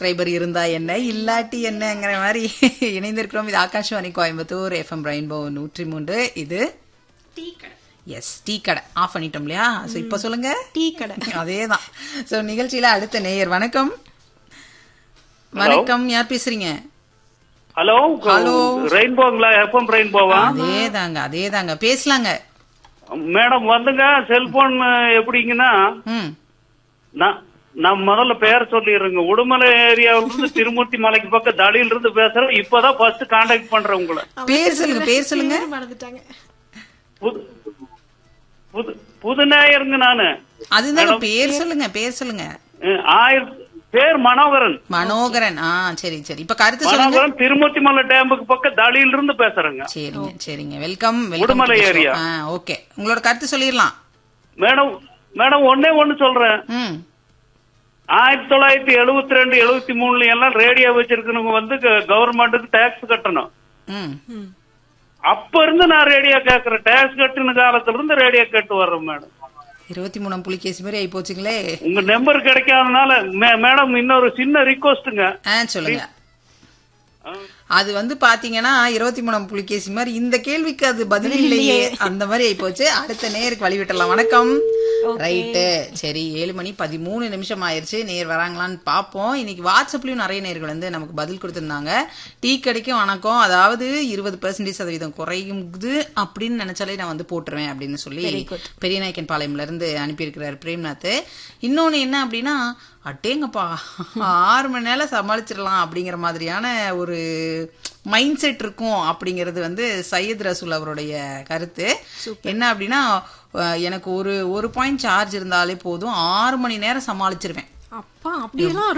Subscriber இருந்தா என்ன இல்லாட்டி என்னங்கிற மாதிரி இணைந்திருக்கிறோம் இது ஆகாஷ்வாணி கோயம்புத்தூர் எஃப்எம் ரெயின்போ நூற்றி மூன்று இது டீ கடை எஸ் டீ கடை ஆஃப் பண்ணிட்டோம் இல்லையா சோ இப்ப சொல்லுங்க டீ கடை அதேதான் சோ நிகழ்ச்சியில அடுத்த நேயர் வணக்கம் வணக்கம் யார் பேசுறீங்க ஹலோ ஹலோ. ரெயின்போங்களா எஃப்எம் ரெயின்போவா அதேதாங்க அதேதாங்க பேசலாங்க மேடம் வந்துங்க செல்போன் எப்படிங்கன்னா ம் நான் நான் முதல்ல பேர் சொல்லிடுறேங்க உடுமலை ஏரியாவில இருந்து திருமூர்த்தி மலைக்கு பக்கம் தடியில இருந்து பேசுறேன் இப்பதான் ஃபர்ஸ்ட் கான்டாக்ட் பண்றேன் உங்களை பேர் சொல்லுங்க பேர் சொல்லுங்க மறந்துட்டாங்க புது புது புது நேயருங்க நானு அதுதாங்க பேர் சொல்லுங்க பேர் சொல்லுங்க அஹ், ஆயிரம் பேர் மனோகரன் மனோகரன் ஆ சரி சரி இப்ப கருத்து சொல்லுங்க மனோகரன் திருமூர்த்தி மலை டேமுக்கு பக்கம் தடியில இருந்து பேசுறேங்க சரிங்க சரிங்க welcome Udumalai area. Welcome okay உங்களோட கருத்து சொல்லிடலாம் மேடம் மேடம் ஒன்னே ஒண்ணு சொல்றேன் ம் ஆயிரத்தி தொள்ளாயிரத்தி எழுபத்தி ரெண்டு எழுபத்தி மூணுல எல்லாம் ரேடியோ வச்சிருக்கவங்க வந்து கவர்மெண்ட்டுக்கு டேக்ஸ் கட்டணும் ம் ம். அப்ப இருந்து நான் ரேடியோ கேக்குறேன் டேக்ஸ் கட்டுன காலத்துல இருந்து ரேடியோ கேட்டு வர்றேன் மேடம் இருபத்தி மூணாம் புலிகேசி மாதிரி ஆகி போச்சுங்களே உங்க நம்பர் கிடைக்காதனால மே- மேடம் இன்னொரு சின்ன ரிக்வஸ்ட்டுங்க ஆ சொல்லுங்க அது வந்து பாத்தீங்கன்னா இருபத்தி மூணாம் புலிகேசி மாதிரி இந்த கேள்விக்கு அது பதில் இல்லையே அந்த மாதிரி ஆயி போச்சு அடுத்த நேருக்கு வழிவிட்டலாம் வணக்கம் ரைட்டு சரி ஏழு மணி பதிமூணு நிமிஷம் ஆயிருச்சு நேர் வராங்களான்னு பார்ப்போம் இன்னைக்கு வாட்ஸ்அப்லயும் நிறைய நேர்கள் வந்து நமக்கு பதில் கொடுத்திருந்தாங்க டீ கடைக்கு வணக்கம் அதாவது இருபது பெர்சன்டேஜ் சதவீதம் குறையுது அப்படின்னு நினைச்சாலே நான் வந்து போட்டுருவேன் அப்படின்னு சொல்லி பெரியநாயக்கன் பாளையம்ல இருந்து அனுப்பியிருக்கிறார் பிரேம்நாத் இன்னொன்னு என்ன அப்படின்னா அட்டேங்கப்பா ஆறு மணி நேரம் சமாளிச்சிடலாம் அப்படிங்கிற மாதிரியான ஒரு மைண்ட் செட் இருக்கும் அப்படிங்கிறது வந்து சையத் ரசூல் அவருடைய கருத்து என்ன அப்படின்னா அஹ், எனக்கு ஒரு ஒரு பாயிண்ட் சார்ஜ் இருந்தாலே போதும் ஆறு மணி நேரம் சமாளிச்சிருவேன் அப்பா அப்படியெல்லாம்